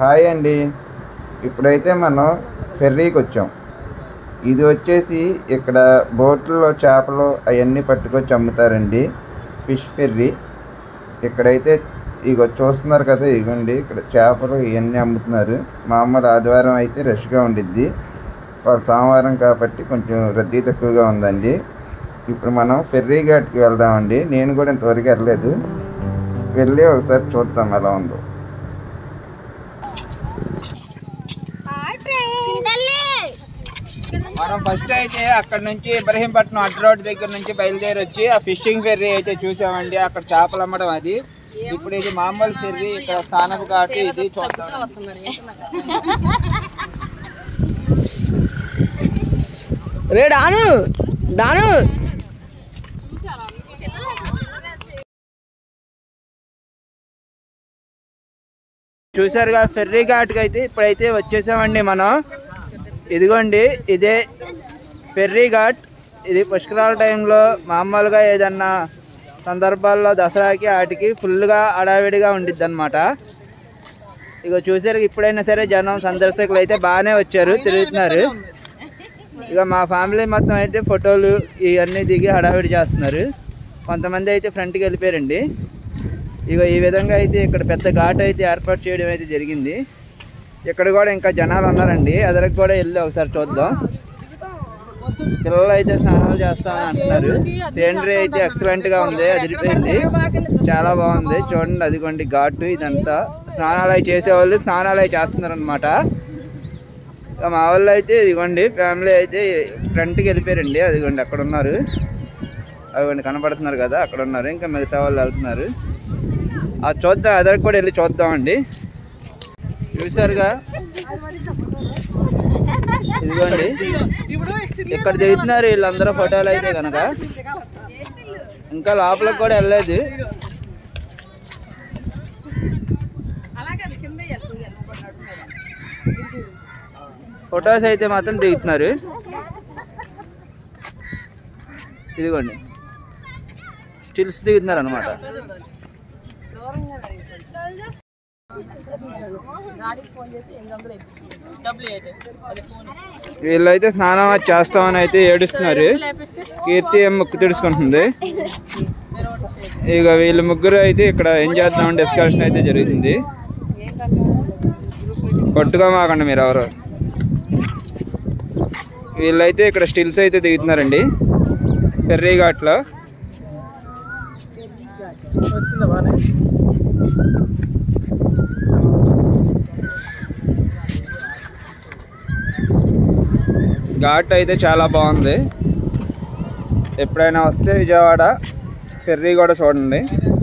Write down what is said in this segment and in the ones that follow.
Hi అండి ఇప్పుడైతే మనం ఫెర్రీకి వచ్చాం ఇది వచ్చేసి ఇక్కడ బోట్లో చేపలు అవన్నీ పట్టుకొచ్చి అమ్ముతారండి ఫిష్ ఫెర్రీ ఇక్కడైతే ఇగో చూస్తున్నారు కదా ఇగోండి ఇక్కడ చేపలు ఇవన్నీ అమ్ముతున్నారు మామూలు ఆదివారం అయితే రష్గా ఉండిద్ది వాళ్ళ సోమవారం కాబట్టి కొంచెం రద్దీ తక్కువగా ఉందండి ఇప్పుడు మనం ఫెర్రీ ఘాట్కి వెళ్దామండి నేను కూడా ఇంతవరకు వెళ్ళలేదు వెళ్ళి ఒకసారి చూద్దాం ఎలా ఉందో మనం ఫస్ట్ అయితే అక్కడ నుంచి ఇబ్రహీంపట్నం అడ్డు రోడ్ దగ్గర నుంచి బయలుదేరి వచ్చి ఆ ఫిషింగ్ ఫెర్రీ అయితే చూసామండి అక్కడ చేపలు అమ్మడం అది ఇప్పుడు ఇది మామూలు ఫెర్రీ ఇక్కడ స్థానపు ఘాటు ఇది చూద్దాం రే డాను డాను చూసారుగా ఫెర్రీ ఘాట్కి అయితే ఇప్పుడైతే వచ్చేసామండి మనం ఇదిగోండి ఇదే ఫెర్రీ ఘాట్ ఇది పుష్కరాల టైంలో మామూలుగా ఏదన్నా సందర్భాల్లో దసరాకి వాటికి ఫుల్గా హడావిడిగా ఉండిద్ది అనమాట ఇక చూసారు ఇప్పుడైనా సరే జనం సందర్శకులు అయితే బాగానే వచ్చారు తిరుగుతున్నారు ఇక మా ఫ్యామిలీ మొత్తం అయితే ఫోటోలు ఇవన్నీ దిగి హడావిడి చేస్తున్నారు కొంతమంది అయితే ఫ్రంట్కి వెళ్ళిపోయారండి ఇక ఈ విధంగా అయితే ఇక్కడ పెద్ద ఘాట్ అయితే ఏర్పాటు చేయడం అయితే జరిగింది ఇక్కడ కూడా ఇంకా జనాలు ఉన్నారండి ఎదరికి కూడా వెళ్ళి ఒకసారి చూద్దాం పిల్లలు అయితే స్నానాలు చేస్తామని అంటున్నారు సేంద్రీ అయితే ఎక్సలెంట్ గా ఉంది అదిరిపోయింది చాలా బాగుంది చూడండి అదిగోండి ఘాటు ఇదంతా స్నానాలు అవి చేసేవాళ్ళు స్నానాలు అవి చేస్తున్నారు అనమాట ఇక మా వాళ్ళు అయితే ఇదిగోండి ఫ్యామిలీ అయితే ఫ్రంట్కి వెళ్ళిపోయారండి అదిగోండి అక్కడ ఉన్నారు అదిగోండి కనపడుతున్నారు కదా అక్కడ ఉన్నారు ఇంకా మిగతా వాళ్ళు వెళ్తున్నారు అది చూద్దాం అదరికి కూడా వెళ్ళి చూద్దామండి చూసారుగా ఇదిగోండి ఇక్కడ దిగుతున్నారు వీళ్ళందరూ ఫోటోలు అయితే కనుక ఇంకా లోపలికి కూడా వెళ్ళలేదు ఫొటోస్ అయితే మాత్రం దిగుతున్నారు ఇదిగోండి స్టిల్స్ దిగుతున్నారు అనమాట వీళ్ళైతే స్నానం అది చేస్తామని అయితే ఏడుస్తున్నారు కీర్తి ఏం ముక్కు తెడుచుకుంటుంది ఇక వీళ్ళు ముగ్గురు అయితే ఇక్కడ ఏం చేద్దాం డిస్కషన్ అయితే జరుగుతుంది కొట్టుగా మాకండి మీరు ఎవరు వీళ్ళైతే ఇక్కడ స్టిల్స్ అయితే దిగుతున్నారండి ఫెర్రీ ఘాట్లో ఘాట్ అయితే చాలా బాగుంది ఎప్పుడైనా వస్తే విజయవాడ ఫెర్రీ కూడా చూడండి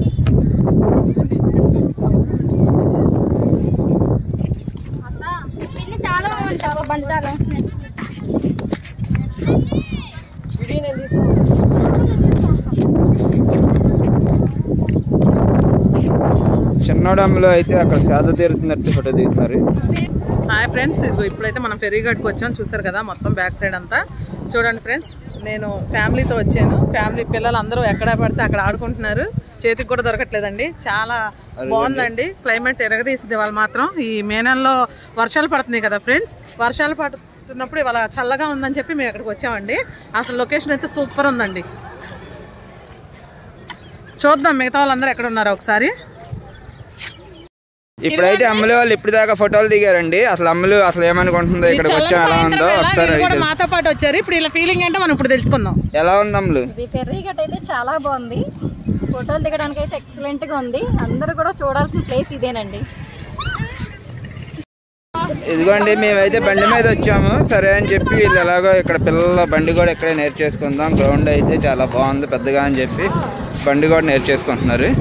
చిన్నోడమ్మలో అయితే అక్కడ సేద తీరుతున్నట్టు ఫోటో దిగుతున్నారు హాయ్ ఫ్రెండ్స్ ఇదిగో ఇప్పుడైతే మనం ఫెర్రీ ఘాట్కి వచ్చాం చూసారు కదా మొత్తం బ్యాక్ సైడ్ అంతా చూడండి ఫ్రెండ్స్ నేను ఫ్యామిలీతో వచ్చాను ఫ్యామిలీ పిల్లలు అందరూ ఎక్కడ పడితే అక్కడ ఆడుకుంటున్నారు చేతికి కూడా దొరకట్లేదండి చాలా బాగుందండి క్లైమేట్ ఎరగదీసింది వాళ్ళు మాత్రం ఈ మే నెలలో వర్షాలు పడుతున్నాయి కదా ఫ్రెండ్స్ వర్షాలు పడుతున్నప్పుడు ఇవాళ చల్లగా ఉందని చెప్పి మేము ఇక్కడికి వచ్చామండి అసలు లొకేషన్ అయితే సూపర్ ఉందండి చూద్దాం మిగతా వాళ్ళందరూ ఎక్కడ ఉన్నారో ఒకసారి ఇప్పుడైతే అమ్మలు వాళ్ళు ఇప్పుడు దాకా ఫోటోలు దిగారండి అసలు అమ్మలు అసలు ఏమనుకుంటుందో ఇక్కడికి వచ్చాం ఎలా ఉందో ఒకసారి వీళ్ళు కూడా అడిగి మాతో పాటు వచ్చారు ఇప్పుడు ఇలా ఫీలింగ్ ఏంటో మనం ఇప్పుడు తెలుసుకుందాం ఎలా ఉంది అమ్మలు ఇది ఫెర్రీ గట్ అయితే చాలా బాగుంది ఫోటోలు దిగడానికి అయితే ఎక్సలెంట్ గా ఉంది అందరూ కూడా చూడాల్సిన ప్లేస్ ఇదేనండి ఇదిగోండి మేమైతే బండి మీద వచ్చాము సరే అని చెప్పి వీళ్ళు ఎలాగో ఇక్కడ పిల్లల బండి కూడా ఇక్కడే నేర్చేసుకుందాం గ్రౌండ్ అయితే చాలా బాగుంది పెద్దగా అని చెప్పి బండి కూడా నేర్చేసుకుంటున్నారు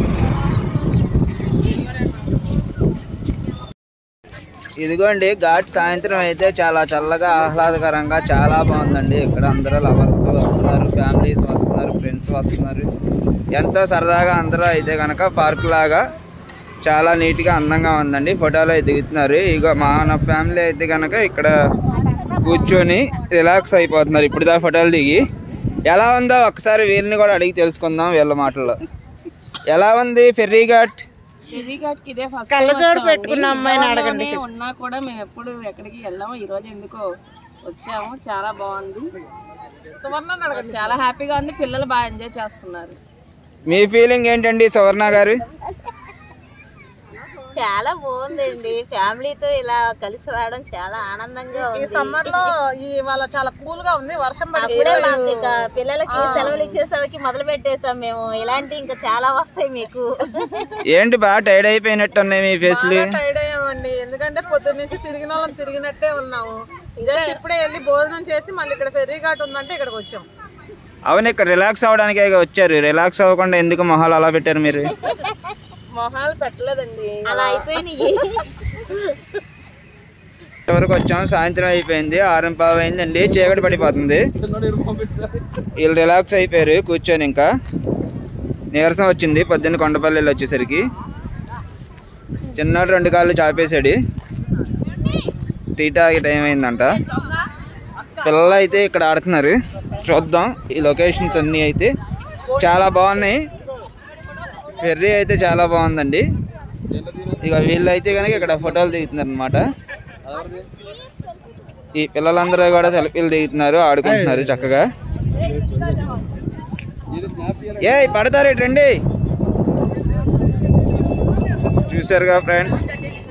ఇదిగోండి ఘాట్ సాయంత్రం అయితే చాలా చల్లగా ఆహ్లాదకరంగా చాలా బాగుందండి ఇక్కడ అందరూ లవర్స్ వస్తున్నారు ఫ్యామిలీస్ వస్తున్నారు ఫ్రెండ్స్ వస్తున్నారు ఎంతో సరదాగా అందరూ అయితే కనుక పార్క్ లాగా చాలా నీట్గా అందంగా ఉందండి ఫోటోలు అయితే దిగుతున్నారు ఇక మా నా ఫ్యామిలీ అయితే కనుక ఇక్కడ కూర్చొని రిలాక్స్ అయిపోతున్నారు ఇప్పుడు దా ఫోటోలు దిగి ఎలా ఉందో ఒకసారి వీళ్ళని కూడా అడిగి తెలుసుకుందాం వీళ్ళ మాటల్లో ఎలా ఉంది ఫెర్రీ ఘాట్ ఫెర్రీఘాట్కి ఇదే ఫస్ట్ కళ్ళజోడు పెట్టుకున్న అమ్మాయిని అడగండి ఉన్నా కూడా మేము ఎప్పుడు ఎక్కడికి వెళ్ళాము ఈ రోజు ఎందుకో వచ్చాము చాలా బాగుంది సువర్ణ అడగండి చాలా హ్యాపీగా ఉంది పిల్లలు బాగా ఎంజాయ్ చేస్తున్నారు మీ ఫీలింగ్ ఏంటండి సువర్ణ గారు చాలా బాగుందండి ఫ్యామిలీతో ఇలా కలిసి రావడం చాలా ఆనందంగా ఈ ఉంది సమ్మర్ లో ఈ వాళ్ళ చాలా కూల్ గా ఉంది వర్షం పడి అప్పుడే మాకు ఇక పిల్లలకి సెలవులు ఇచ్చేసరికి మొదలు పెట్టేసాం మేము ఇలాంటి ఇంకా చాలా వస్తాయి మీకు ఏంటి బాగా టైర్డ్ అయిపోయినట్టు ఉన్నాయి మీ ఫేస్లు టైర్డ్ అయ్యామండి ఎందుకంటే పొద్దున్న నుంచి తిరిగిన వాళ్ళం తిరిగినట్టే ఉన్నాము జస్ట్ ఇప్పుడే వెళ్ళి భోజనం చేసి మళ్ళీ ఇక్కడ ఫెర్రీ ఘాట్ ఉందంటే ఇక్కడికి వచ్చాం అవును ఇక్కడ రిలాక్స్ అవ్వడానికే వచ్చారు రిలాక్స్ అవ్వకుండా ఎందుకు మొహాలు అలా పెట్టారు మీరు మొహాలు పెట్టలేదండి అలా అయిపోయినాయి వరకు వచ్చాం సాయంత్రం అయిపోయింది ఆరం పావు అయిందండి చీకటి పడిపోతుంది వీళ్ళు రిలాక్స్ అయిపోయారు కూర్చొని ఇంకా నీరసం వచ్చింది పొద్దున్న కొండపల్లి వెళ్ళి వచ్చేసరికి చిన్నోడు రెండు కాళ్ళు చాపేశాడు టీ తాగే టైం అయిందంట పిల్లలు అయితే ఇక్కడ ఆడుతున్నారు చూద్దాం ఈ లొకేషన్స్ అన్నీ అయితే చాలా బాగున్నాయి ఫెర్రీ అయితే చాలా బాగుందండి ఇక వీళ్ళు అయితే కనుక ఇక్కడ ఫోటోలు దిగుతున్నారు అనమాట ఈ పిల్లలందరూ కూడా సెల్ఫీలు దిగుతున్నారు ఆడుకుంటున్నారు చక్కగా ఏ పడతారు రండి చూసారుగా ఫ్రెండ్స్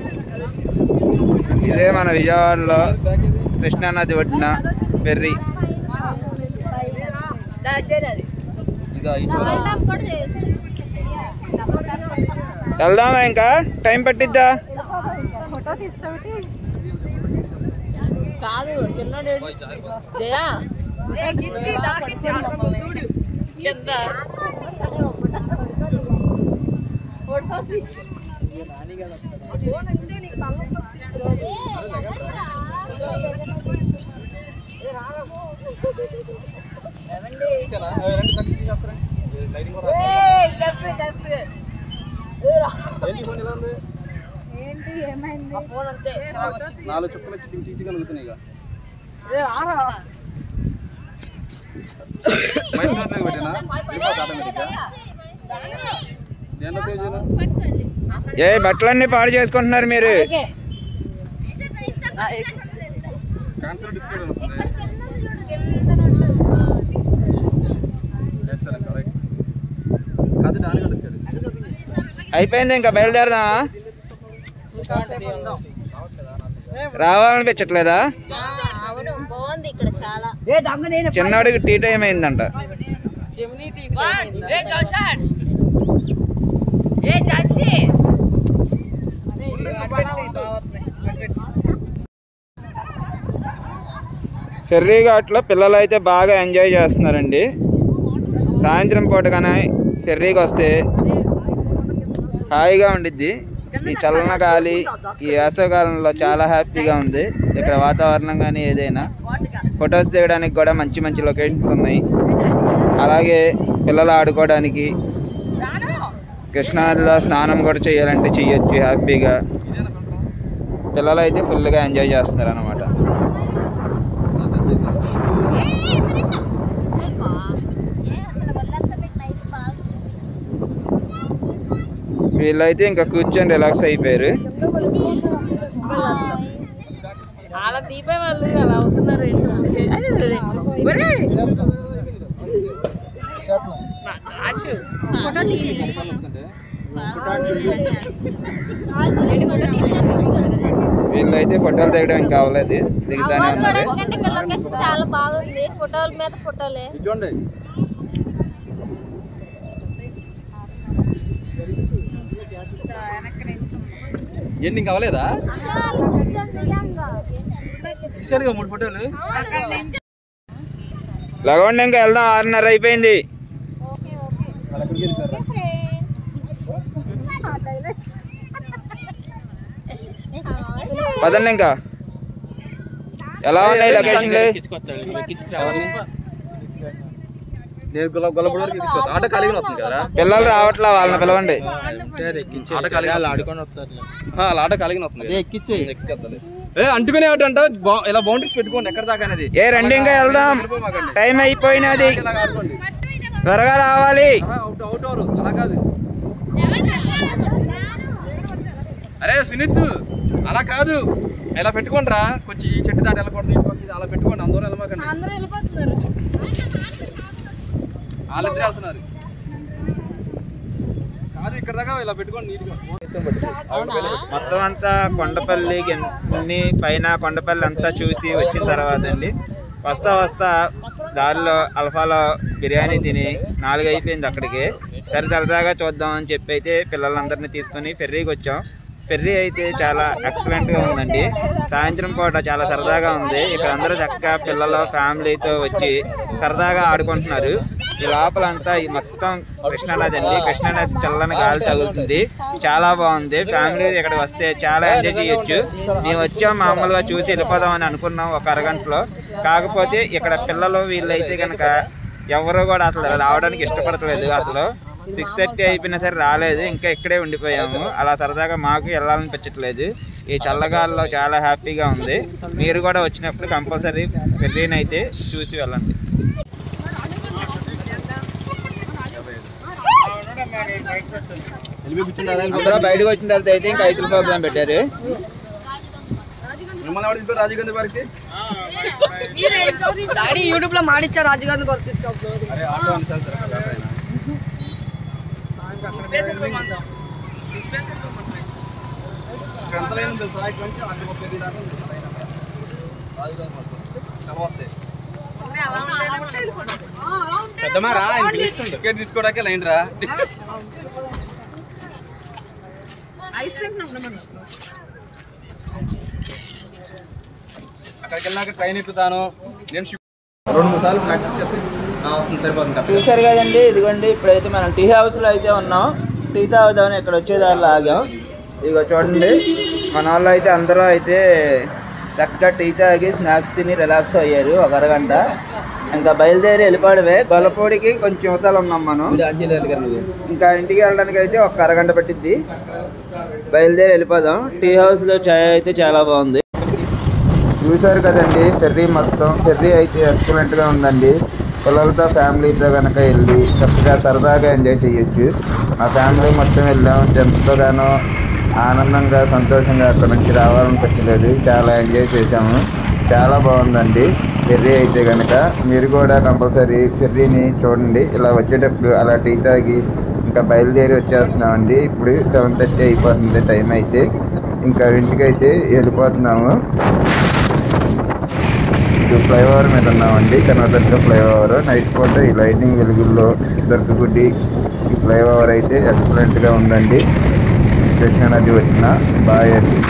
ఇదే మన విజయవాడలో కృష్ణానది ఒడ్డున ఫెర్రీ వెళ్దామా ఇంకా టైం పట్టిద్దా ఫోటో తీస్తావుటి కాదు చిన్నోడు జయా కింద ఏంటి ఏమైంది ఫోన్ అంతే నాలుగు చుక్కలు వచ్చి టిక్ టిక్ టిక్ కలుగుతున్నాయి ఇక మైండ్ పెట్టినా ఆటోమేటిక్గా దేంట్లో పేజీలో ఏ బట్టలన్నీ పాడు చేసుకుంటున్నారు మీరు క్యాన్సర్ డిస్ప్లే వస్తుంది చేస్తారా కరెక్ట్ అది దాని వచ్చాడు అయిపోయింది ఇంకా బయలుదేరదామా రావాలనిపించట్లేదా అవును బాగుంది ఇక్కడ చాలా చిన్నవాడికి టీ టైం అయిందంట జెమినీ టీ ఫెర్రీ ఘాట్లో పిల్లలు అయితే బాగా ఎంజాయ్ చేస్తున్నారండి సాయంత్రం పూట కానీ ఫెర్రీకి వస్తే హాయిగా ఉండిద్ది ఈ చల్లన గాలి ఈ వేసవకాలంలో చాలా హ్యాపీగా ఉంది ఇక్కడ వాతావరణం కానీ ఏదైనా ఫొటోస్ తీయడానికి కూడా మంచి మంచి లొకేషన్స్ ఉన్నాయి అలాగే పిల్లలు ఆడుకోవడానికి కృష్ణానదిలో స్నానం కూడా చేయాలంటే చెయ్యొచ్చు హ్యాపీగా పిల్లలు అయితే ఫుల్గా ఎంజాయ్ చేస్తున్నారు అనమాట వీళ్ళైతే ఇంకా కూర్చొని రిలాక్స్ అయిపోయారు చాలా దీపే వాళ్ళు అలా అవుతున్నారు ఏంటో. అదే, అదే, అదే. ఒరేయ్! మా ఆచు. వీళ్ళైతే ఫోటోలు దిగడం ఇంకా అవ్వలేదు దిగుతానే ఉన్నారు ఎందుకంటే ఇక్కడ లొకేషన్ చాలా బాగుంది ఫోటోల మీద ఫోటోలే ఇది చూడండి ఏంటి ఇంకా అవ్వలేదా తీసారుగా మూడు ఫోటోలు లగవండి ఇంకా వెళ్దాం ఆరున్నర అయిపోయింది పదండి ఇంకా ఎలా ఉన్నాయి లొకేషన్లు నేను గుల్ల గుల్లబడి వరకు తీసుకొస్తా ఆట కలిగి వస్తుంది కదా పిల్లలు రావట్లా వాళ్ళని పిలవండి ఆట కలిగి ఆడుకొని వస్తారు అలా ఆట కలిగి వస్తుంది ఎక్కిచ్చే ఎక్కిద్దాలి ఏ అంటుకునే ఆట అంట బా- ఇలా బౌండరీస్ పెట్టుకోండి ఎక్కడ దాకా అనేది ఏ రండి ఇంకా వెళ్దాం టైం అయిపోయినది ఇలా ఆడుకోండి త్వరగా రావాలి అవుట్ అవుట్ అవరు అలా కాదు అరే సునీత్ అలా కాదు ఇలా పెట్టుకోండి రా కొంచెం ఈ చెట్టు దాటి వెళ్ళకూడదు ఇటు పక్క ఇది అలా పెట్టుకోండి అందరూ వెళ్ళమాకండి అందరూ వెళ్ళిపోతున్నారు వాళ్ళిద్దరే వెళ్తున్నారు కాదు ఇక్కడ దాకా ఇలా పెట్టుకోండి నీట్గా మొత్తం అంతా కొండపల్లి గిన్- అన్ని పైన కొండపల్లి అంతా చూసి వచ్చిన తర్వాత అండి వస్తా వస్తా దారిలో అల్ఫాలో బిర్యానీ తిని నాలుగు అయిపోయింది అక్కడికి సరే సరదాగా చూద్దాం అని చెప్పి అయితే పిల్లలందరినీ తీసుకొని ఫెర్రీకి వచ్చాం ఫెర్రీ అయితే చాలా ఎక్సలెంట్ గా ఉందండి సాయంత్రం పూట చాలా సరదాగా ఉంది ఇక్కడ అందరూ చక్కగా పిల్లలు ఫ్యామిలీతో వచ్చి సరదాగా ఆడుకుంటున్నారు ఈ లోపలంతా ఈ మొత్తం కృష్ణానది అండి కృష్ణానది చల్లని గాలి తగులుతుంది చాలా బాగుంది ఫ్యామిలీ ఇక్కడ వస్తే చాలా ఎంజాయ్ చేయొచ్చు మేము వచ్చాం మామూలుగా చూసి వెళ్ళిపోదామని అనుకున్నాం ఒక అరగంటలో కాకపోతే ఇక్కడ పిల్లలు వీళ్ళైతే కనుక ఎవరు కూడా అసలు రావడానికి ఇష్టపడట్లేదు అసలు సిక్స్ థర్టీ అయిపోయినా సరే రాలేదు ఇంకా ఇక్కడే ఉండిపోయాము అలా సరదాగా మాకు వెళ్ళాలనిపించట్లేదు ఈ చల్లగాల్లో చాలా హ్యాపీగా ఉంది మీరు కూడా వచ్చినప్పుడు కంపల్సరీ ఫెర్రీని అయితే చూసి వెళ్ళండి అందరూ బయటకు వచ్చిన తర్వాత అయితే ఇంకా ఐసుల ప్రోగ్రామ్ పెట్టారు మిమ్మల్ని ఎవరు తీసుకొని రాజీవ్ గాంధీ పార్క్కి డాడీ యూట్యూబ్ లో మాడిచ్చా రాజుగారిని కొరకు తీసుకో అరే ఆటో అని సార్ సార్ అక్కడ ఆయన. ఇక్కడ ఎంత లైన్ ఉంది తెలుసా? ఇక్కడ నుంచి అక్కడ ఒక పెద్ద దాకా ఉంది లైన్ అక్కడ. రాజీవ్ గాంధీ పార్క్. చాలా వస్తాయి. టికెట్ తీసుకోవడానికి లైన్ రా అక్కడికి వెళ్ళాక ట్రైన్ ఎక్కుతాను నేను షిఫ్ట్ రెండు మూడు సార్లు ప్రాక్టీస్ చేస్తే ఆ, వస్తుంది సరిపోతుంది కరెక్ట్ చూసారు కదండి ఇదిగోండి ఇప్పుడైతే మనం టీ హౌస్ లో అయితే ఉన్నాం టీ తాగుదామని ఇక్కడ వచ్చేదారిలో ఆగాం ఇదిగో చూడండి మన వాళ్ళు అయితే అందరూ అయితే చక్కగా టీ తాగి స్నాక్స్ తిని రిలాక్స్ అయ్యారు ఒక అరగంట ఇంకా బయలుదేరి వెళ్ళిపోవడమే గొల్లపూడికి కొంచెం యువతలు ఉన్నాం మనం ఇంకా ఇంటికి వెళ్ళడానికి అయితే ఒక అరగంట పట్టిద్ది బయలుదేరి వెళ్ళిపోదాం టీ హౌస్ లో చాయ్ అయితే చాలా బాగుంది చూసారు కదండి ఫెర్రీ మొత్తం ఫెర్రీ అయితే ఎక్సలెంట్ గా ఉందండి పిల్లలతో ఫ్యామిలీతో కనుక వెళ్ళి చక్కగా సరదాగా ఎంజాయ్ చేయొచ్చు మా ఫ్యామిలీ మొత్తం వెళ్ళాం ఎంతగానో ఆనందంగా సంతోషంగా అక్కడ నుంచి రావాలనిపించలేదు చాలా ఎంజాయ్ చేసాము చాలా బాగుందండి ఫెర్రీ అయితే కనుక మీరు కూడా కంపల్సరీ ఫెర్రీని చూడండి ఇలా వచ్చేటప్పుడు అలా టీ తాగి ఇంకా బయలుదేరి వచ్చేస్తున్నామండి ఇప్పుడు సెవెన్ థర్టీ అయిపోతుంది టైం అయితే ఇంకా ఇంటికైతే వెళ్ళిపోతున్నాము ఇది ఫ్లైఓవర్ మీద ఉన్నామండి కనకదుర్గ ఫ్లైఓవర్ నైట్ పూట ఈ లైటింగ్ వెలుగుల్లో దొరకగుడ్డి ఈ ఫ్లైఓవర్ అయితే ఎక్సలెంట్గా ఉందండి కృష్ణానది వచ్చిన బాయ్ అండి